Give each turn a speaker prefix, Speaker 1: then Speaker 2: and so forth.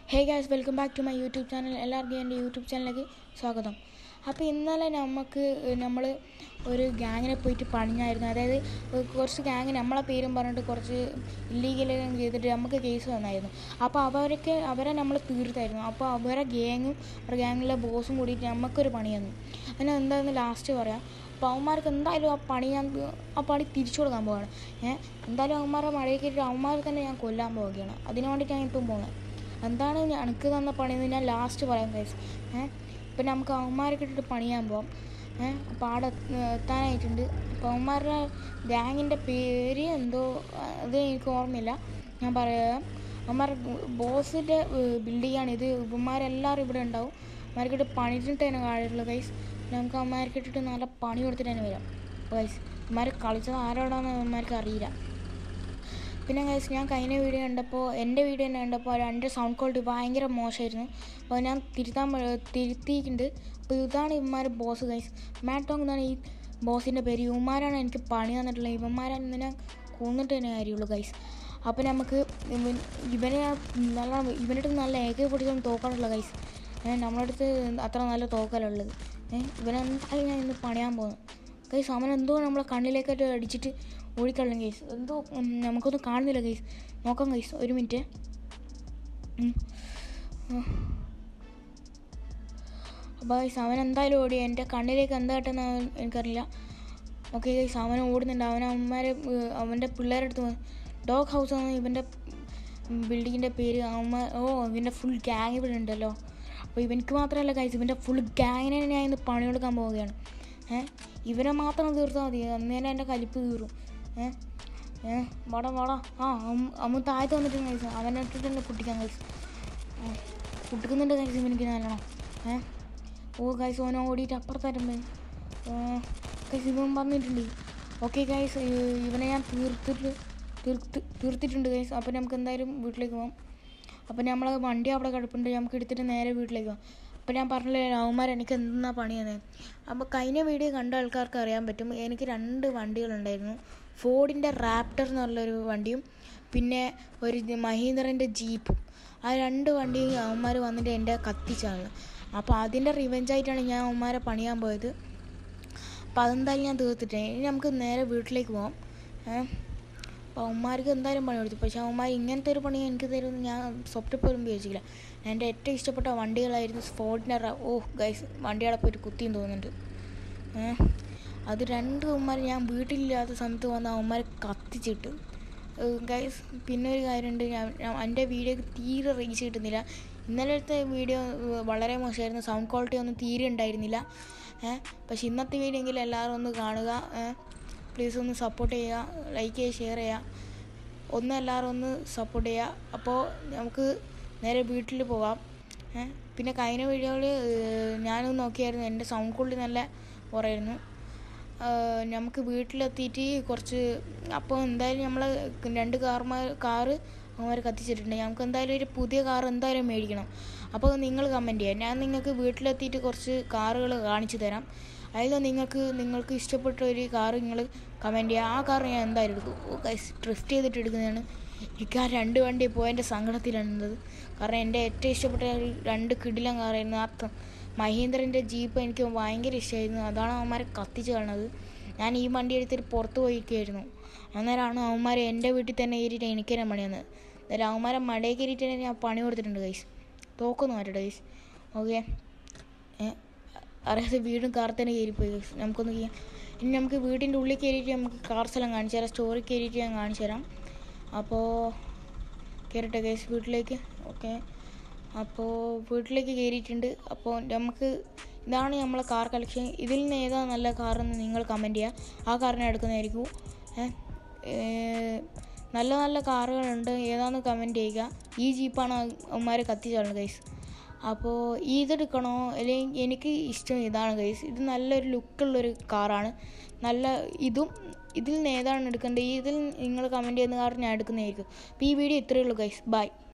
Speaker 1: hey guys welcome back to my YouTube channel എല്ലാവർക്കും എൻ്റെ YouTube ചാനലിലേക്ക് സ്വാഗതം അപ്പോൾ ഇന്നലെ നമുക്ക് നമ്മൾ ഒരു ഗ്യാങ്ങിനെ പോയിട്ട് പണിഞ്ഞായിരുന്നു അതായത് കുറച്ച് ഗ്യാങ് നമ്മളെ പേരും പറഞ്ഞിട്ട് കുറച്ച് ഇല്ലീഗലും ചെയ്തിട്ട് നമുക്ക് കേസ് വന്നായിരുന്നു അപ്പോൾ അവരൊക്കെ അവരെ നമ്മൾ തീർത്തായിരുന്നു അപ്പോൾ അവരെ ഗ്യാങ്ങും അവരുടെ ഗ്യാങ്ങിലെ ബോസും കൂടിയിട്ട് നമുക്കൊരു പണി തന്നു അതിന് എന്താണെന്ന് ലാസ്റ്റ് പറയാം അപ്പോൾ അവന്മാർക്ക് എന്തായാലും ആ പണി ഞാൻ ആ പണി തിരിച്ചു കൊടുക്കാൻ പോവാണ് ഏഹ് എന്തായാലും അവന്മാരെ മഴയിൽ കയറ്റിട്ട് അവന്മാരെ തന്നെ ഞാൻ കൊല്ലാൻ പോവുകയാണ് അതിന് വേണ്ടിയിട്ടാണ് ഇപ്പം പോകുന്നത് എന്താണ് എനിക്ക് തന്ന പണിയെന്ന് ഞാൻ ലാസ്റ്റ് പറയാം ഗൈസ് ഏഹ് ഇപ്പം നമുക്ക് അവന്മാരെ കിട്ടിട്ട് പണിയാൻ പോവാം ഏഹ് അപ്പോൾ അവിടെ എത്താനായിട്ടുണ്ട് അപ്പോൾ അവന്മാരുടെ ഗ്യാങ്ങിൻ്റെ പേര് എന്തോ അത് എനിക്ക് ഓർമ്മയില്ല ഞാൻ പറയാം അവന്മാരുടെ ബോസിൻ്റെ ബിൽഡിങ്ങാണ് ഇത് ഇവന്മാരെല്ലാവരും ഇവിടെ ഉണ്ടാവും അവന്മാർക്കിട്ട് പണിച്ചിട്ട് തന്നെ കാര്യമുള്ളൂ ഗൈസ് നമുക്ക് അവന്മാർക്ക് ഇട്ടിട്ട് നല്ല പണി കൊടുത്തിട്ട് തന്നെ വരാം ഗൈസ് അവന്മാർ കളിച്ചത് ആരോടാന്ന് അവന്മാർക്ക് അറിയില്ല പിന്നെ ഗൈസ് ഞാൻ കഴിഞ്ഞ വീഡിയോ കണ്ടപ്പോൾ എൻ്റെ വീഡിയോ തന്നെ കണ്ടപ്പോൾ രണ്ട് സൗണ്ട് ക്വാളിറ്റി ഭയങ്കര മോശമായിരുന്നു അപ്പോൾ ഞാൻ തിരുത്താൻ തിരുത്തിയിട്ടുണ്ട് അപ്പോൾ ഇതാണ് ഇവന്മാർ ബോസ് ഗൈസ് മാറ്റോങ് എന്നാണ് ഈ ബോസിൻ്റെ പേര് ഇവന്മാരാണ് എനിക്ക് പണി തന്നിട്ടുള്ളത് ഇവന്മാരാണ് ഇന്ന് ഞാൻ കൊന്നിട്ട് തന്നെ കാര്യമുള്ളൂ ഗൈസ് അപ്പോൾ നമുക്ക് ഇവൻ ഇവനെ നല്ല ഇവൻ്റെ അടുത്ത് നല്ല ഏക പൊടിക്കാൻ തോക്കാനുള്ള ഗൈസ് ഏഹ് നമ്മുടെ അടുത്ത് അത്ര നല്ല തോക്കലുള്ളത് ഏഹ് ഇവനെന്തായാലും ഞാൻ ഇന്ന് പണിയാൻ പോകുന്നു ഗൈസ് അവൻ എന്തോ നമ്മളെ കണ്ണിലേക്കായിട്ട് അടിച്ചിട്ട് ഓടിക്കളയും ഗൈസ് എന്തോ നമുക്കൊന്നും കാണുന്നില്ല ഗൈസ് നോക്കാം ഗൈസ് ഒരു മിനിറ്റ് അപ്പോൾ ഗൈസ് അവൻ എന്തായാലും ഓടി എൻ്റെ കണ്ണിലേക്ക് എന്താ കിട്ടുന്ന എനിക്കറിയില്ല ഓക്കെ ഗൈസ് അവൻ ഓടുന്നുണ്ട് അവൻ അവന്മാരെ അവൻ്റെ പിള്ളേരുടെ അടുത്ത് ഡോഗ് ഹൗസ് ആണ് ഇവൻ്റെ ബിൽഡിങ്ങിൻ്റെ പേര് അവന്മാർ ഓ ഇവൻ്റെ ഫുൾ ഗ്യാങ് ഇവിടെ ഉണ്ടല്ലോ അപ്പോൾ ഇവനിക്ക് മാത്രമല്ല ഗൈസ് ഇവൻ്റെ ഫുൾ ഗ്യാങ്ങിനെ ഞാൻ ഇന്ന് പണി കൊടുക്കാൻ പോവുകയാണ് ഏഹ് ഇവനെ മാത്രം തീർത്താൽ മതി അന്നേരം എൻ്റെ കലിപ്പ് തീറും ഏഹ് ഏഹ് വാടാ വാടാ ആ അമ്മ താഴത്ത് വന്നിട്ടുണ്ട് കഴിച്ചു അവനെ ഇട്ടിട്ട് തന്നെ പൊട്ടിക്കാൻ കഴിച്ചു പൊട്ടിക്കുന്നുണ്ട് കഴിച്ചു ഇവനിക്ക് നല്ലോണം ഏഹ് ഓ ഗൈസ് ഓനെ ഓടിയിട്ട് അപ്പുറത്തായിരുന്നു ഗൈസ് ഇവൻ പറഞ്ഞിട്ടുണ്ട് ഓക്കെ ഗൈസ് ഇവനെ ഞാൻ തീർത്തിട്ട് തീർത്ത് തീർത്തിട്ടുണ്ട് ഗൈസ് അപ്പോൾ നമുക്ക് എന്തായാലും വീട്ടിലേക്ക് പോകാം അപ്പോൾ നമ്മൾ വണ്ടി അവിടെ കിടപ്പുണ്ട് നമുക്ക് എടുത്തിട്ട് നേരെ വീട്ടിലേക്ക് പോകാം അപ്പോൾ ഞാൻ പറഞ്ഞില്ലേ രാവുമാർ എനിക്ക് എന്താ പണിയാണ് അപ്പോൾ കഴിഞ്ഞ വീഡിയോ കണ്ട ആൾക്കാർക്ക് അറിയാൻ പറ്റും എനിക്ക് രണ്ട് വണ്ടികളുണ്ടായിരുന്നു ഫോർഡിൻ്റെ റാപ്റ്റർ എന്നുള്ളൊരു വണ്ടിയും പിന്നെ ഒരു മഹീന്ദ്രൻ്റെ ജീപ്പും ആ രണ്ട് വണ്ടിയും അവന്മാർ വന്നിട്ട് എൻ്റെ കത്തിച്ചാണ് അപ്പോൾ അതിൻ്റെ റിവെഞ്ചായിട്ടാണ് ഞാൻ അവന്മാരെ പണിയാൻ പോയത് അപ്പോൾ അതെന്തായാലും ഞാൻ തീർത്തിട്ടേ ഇനി നമുക്ക് നേരെ വീട്ടിലേക്ക് പോകാം അപ്പോൾ അവന്മാർക്ക് എന്തായാലും പണി കൊടുത്തു പക്ഷേ അവന്മാർ ഇങ്ങനത്തെ ഒരു പണി എനിക്ക് തരുമെന്ന് ഞാൻ സ്വപ്നം പോലും വിചാരിച്ചില്ല എൻ്റെ ഏറ്റവും ഇഷ്ടപ്പെട്ട വണ്ടികളായിരുന്നു സ്പോർട്ടിൻ്റെ ഓ ഗൈസ് വണ്ടിയുടെ പോയിട്ട് കുത്തിയും തോന്നുന്നുണ്ട് അത് രണ്ട് അവന്മാർ ഞാൻ വീട്ടിലില്ലാത്ത സമയത്ത് വന്ന അവന്മാർ കത്തിച്ചിട്ട് ഗൈസ് പിന്നെ ഒരു കാര്യമുണ്ട് ഞാൻ എൻ്റെ വീഡിയോക്ക് തീരെ റീച്ച് കിട്ടുന്നില്ല ഇന്നലത്തെ വീഡിയോ വളരെ മോശമായിരുന്നു സൗണ്ട് ക്വാളിറ്റി ഒന്നും തീരെ ഉണ്ടായിരുന്നില്ല പക്ഷേ ഇന്നത്തെ വീഡിയോ എങ്കിലും എല്ലാവരും ഒന്ന് കാണുക പ്ലീസ് ഒന്ന് സപ്പോർട്ട് ചെയ്യുക ലൈക്ക് ചെയ്യുക ഷെയർ ചെയ്യുക ഒന്ന് എല്ലാവരും ഒന്ന് സപ്പോർട്ട് ചെയ്യുക അപ്പോൾ നമുക്ക് നേരെ വീട്ടിൽ പോവാം പിന്നെ കഴിഞ്ഞ വീഡിയോയിൽ ഞാനൊന്ന് നോക്കിയായിരുന്നു എൻ്റെ സൗണ്ട് ക്വാളിറ്റി നല്ല കുറയായിരുന്നു നമുക്ക് വീട്ടിലെത്തിയിട്ട് കുറച്ച് അപ്പോൾ എന്തായാലും നമ്മൾ രണ്ട് കാർമാർ കാറ് അവന്മാർ കത്തിച്ചിട്ടുണ്ട് നമുക്ക് എന്തായാലും ഒരു പുതിയ കാർ എന്തായാലും മേടിക്കണം അപ്പോൾ നിങ്ങൾ കമൻറ്റ് ചെയ്യാം ഞാൻ നിങ്ങൾക്ക് വീട്ടിലെത്തിയിട്ട് കുറച്ച് കാറുകൾ കാണിച്ചു തരാം അതിൽ നിങ്ങൾക്ക് നിങ്ങൾക്ക് ഇഷ്ടപ്പെട്ട ഒരു കാർ നിങ്ങൾ കമൻറ്റ് ചെയ്യുക ആ കാർ ഞാൻ എന്തായാലും എടുക്കും ഗൈസ് ഡ്രിഫ്റ്റ് ചെയ്തിട്ട് എടുക്കുന്നതാണ് എനിക്ക് ആ രണ്ട് വണ്ടി പോയതിൻ്റെ സങ്കടത്തിലാണത് കാരണം എൻ്റെ ഏറ്റവും ഇഷ്ടപ്പെട്ട രണ്ട് കിടിലം കാറായിരുന്നു ആ മഹീന്ദ്രൻ്റെ ജീപ്പ് എനിക്ക് ഭയങ്കര ഇഷ്ടമായിരുന്നു അതാണ് അവന്മാരെ കത്തിച്ച് കാണുന്നത് ഞാൻ ഈ വണ്ടി എടുത്തിട്ട് പുറത്ത് പോയിരിക്കുകയായിരുന്നു അന്നേരമാണ് അവന്മാരെ എൻ്റെ വീട്ടിൽ തന്നെ കയറിയിട്ട് എനിക്ക് തന്നെ പണി വന്നത് അന്നേരം അവന്മാരെ മടയിൽ കയറിയിട്ട് തന്നെ ഞാൻ പണി കൊടുത്തിട്ടുണ്ട് ഗൈസ് തോക്കൊന്നും മാറ്റട്ടെ ഗൈസ് ഓക്കെ അറിയാതെ വീടും കാർ തന്നെ കയറിപ്പോയി ഗൈസ് നമുക്കൊന്ന് ചെയ്യാം ഇനി നമുക്ക് വീടിൻ്റെ ഉള്ളിൽ കയറിയിട്ട് നമുക്ക് കാർ സ്ഥലം കാണിച്ചു തരാം സ്റ്റോറി കയറിയിട്ട് ഞാൻ കാണിച്ചു തരാം അപ്പോൾ കയറട്ടെ ഗൈസ് വീട്ടിലേക്ക് ഓക്കെ അപ്പോൾ വീട്ടിലേക്ക് കയറിയിട്ടുണ്ട് അപ്പോൾ നമുക്ക് ഇതാണ് നമ്മളെ കാർ കളക്ഷൻ ഇതിൽ നിന്ന് ഏതാ നല്ല കാറെന്ന് നിങ്ങൾ കമൻറ്റ് ചെയ്യുക ആ കാറിനെ എടുക്കുന്നതായിരിക്കും നല്ല നല്ല കാറുകളുണ്ട് ഏതാണെന്ന് കമൻറ്റ് ചെയ്യുക ഈ ജീപ്പാണ് അവന്മാർ കത്തിച്ചാണ് ഗൈസ് അപ്പോൾ ഇതെടുക്കണോ അല്ലെങ്കിൽ എനിക്ക് ഇഷ്ടം ഇതാണ് ഗൈസ് ഇത് നല്ലൊരു ലുക്കുള്ളൊരു കാറാണ് നല്ല ഇതും ഇതിൽ നിന്ന് ഏതാണ് എടുക്കേണ്ടത് ഇതിൽ നിങ്ങൾ കമൻറ്റ് ചെയ്യുന്ന കാർ ഞാൻ എടുക്കുന്നതായിരിക്കും അപ്പോൾ ഈ വീഡിയോ ഇത്രയേ ഉള്ളൂ ഗൈസ് ബൈ